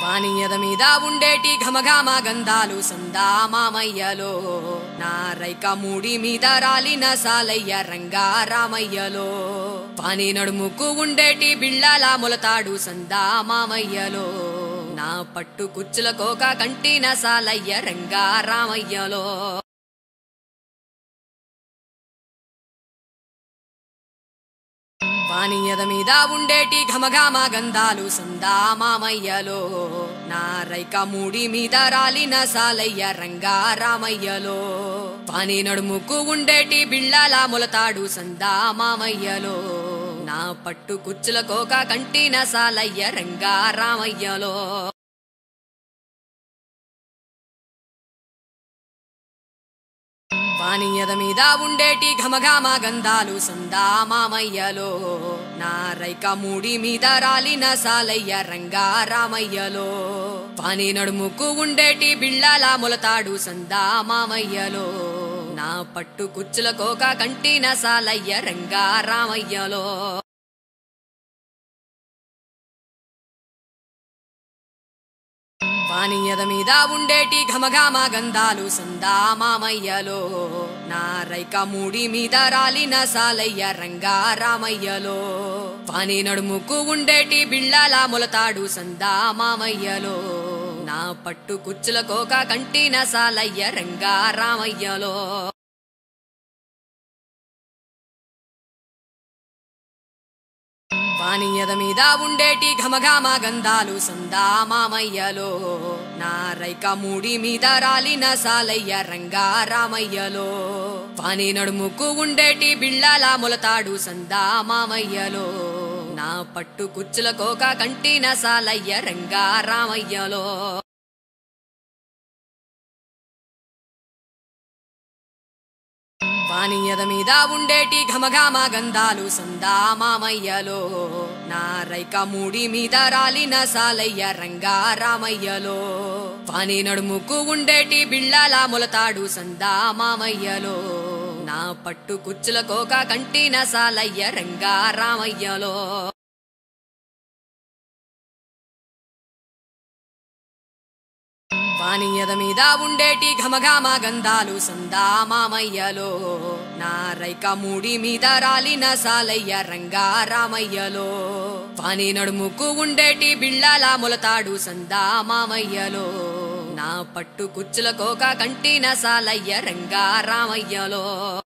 పానీయద మీద ఉండేటి ఘమఘమ గంధాలు సందా మామయ్యలో నా రైక మూడి మీద రాలిన సాలయ్య రంగా రామయ్యలో పాని నడుముకు ఉండేటి బిళ్ళల మొలతాడు సందా మామయ్యలో నా పట్టు కుచ్చుల కోక కంటిన సాలయ్య రంగా రామయ్యలో పానీయద మీద ఉండేటి ఘమఘమ గంధాలు సందా మామయ్యలో నా రైక మూడి మీద రాలిన సాలయ్య రంగా రామయ్యలో పాని నడుముకు ఉండేటి బిళ్ళల మొలతాడు సందా మామయ్యలో నా పట్టు కుచ్చుల కోక కంటిన సాలయ్య రంగా రామయ్యలో పానీయద మీద ఉండేటి ఘమఘమ గంధాలు సందా మామయ్యలో నా రైక మూడి మీద రాలిన సాలయ్య రంగా రామయ్యలో పాని నడుముకు ఉండేటి బిళ్ళల మొలతాడు సందా మామయ్యలో నా పట్టు కుచ్చుల కోక కంటిన సాలయ్య రంగా రామయ్యలో పానీయద మీద ఉండేటి ఘమఘమ గంధాలు సందా మామయ్యలో నా రైక మూడి మీద రాలిన సాలయ్య రంగా రామయ్యలో పాని నడుముకు ఉండేటి బిళ్ళల మొలతాడు సందా మామయ్యలో నా పట్టు కుచ్చుల కోక కంటిన సాలయ్య రంగా రామయ్యలో పానీయద మీద ఉండేటి ఘమఘమ గంధాలు సందా మామయ్యలో నా రైక మూడి మీద రాలిన సాలయ్య రంగా రామయ్యలో పాని నడుముకు ఉండేటి బిళ్ళల మొలతాడు సందా మామయ్యలో నా పట్టు కుచ్చుల కోక కంటిన సాలయ్య రంగా రామయ్యలో పానీయద మీద ఉండేటి ఘమఘమ గంధాలు సందా మామయ్యలో నా రైక మూడి మీద రాలిన సాలయ్య రంగా రామయ్యలో పాని నడుముకు ఉండేటి బిళ్ళల మొలతాడు సందా మామయ్యలో నా పట్టు కుచ్చుల కోక కంటిన సాలయ్య రంగా రామయ్యలో పానీయద మీద ఉండేటి ఘమఘమ గంధాలు సందా మామయ్యలో నా రైక మూడి మీద రాలిన సాలయ్య రంగా రామయ్యలో పాని నడుముకు ఉండేటి బిళ్ళల మొలతాడు సందా మామయ్యలో నా పట్టు కుచ్చుల కోక కంటిన సాలయ్య రంగా రామయ్యలో